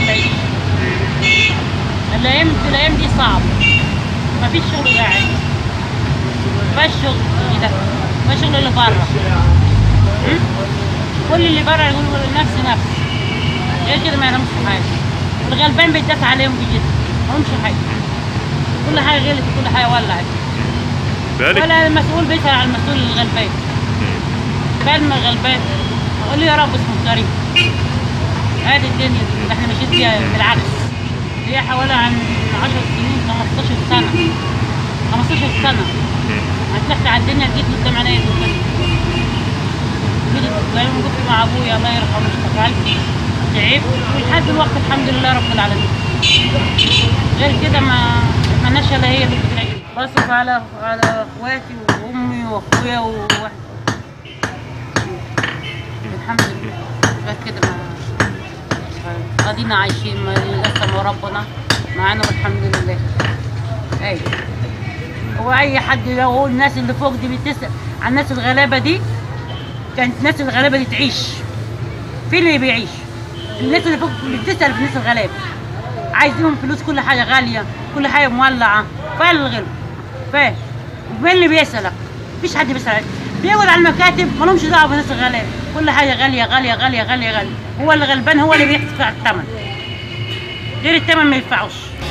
تعيش الايام في الايام دي صعب ما فيش شغل قاعد ما فيش شغل كده ما شغل اللي بره م? كل اللي بره يقولوا نفس نفس غير كده ما يعلموش حاجه والغلبان بيتداس عليهم كده ما همش حاجه كل حاجه غلت وكل حاجه ولعت بقالك ولا المسؤول بيسأل على المسؤول الغلبان كلمة غلبان اقول له يا رب اسمه كريم هذه الدنيا دي اللي احنا ماشيين فيها بالعكس هي حوالي عن 10 سنين 15 سنة 15 سنة هتلف على الدنيا جيت قدام عينيا دلوقتي جيت قدام كنت مع ابويا الله يرحمه اشتغلت تعبت ولحد دلوقتي الحمد لله رب العالمين غير كده ما مالناش الا هي اللي بتعيش بصرف على على اخواتي وامي واخويا وواحد الحمد لله غير كده ما قاعدين عايشين ما لسه ما ربنا معانا والحمد لله ايوه هو اي حد لو هو الناس اللي فوق دي بتسال عن الناس الغلابه دي كانت الناس الغلابه دي تعيش في اللي بيعيش الناس اللي فوق بتسال في الناس الغلابه عايزينهم فلوس كل حاجه غاليه كل حاجه مولعه فين الغل فين مين اللي بيسالك مفيش حد بيسالك بيقعد على المكاتب مالهمش دعوه بالناس الغلابه كل حاجه غاليه غاليه غاليه غاليه غاليه هو اللي غلبان هو اللي بيدفع الثمن غير الثمن ما يدفعوش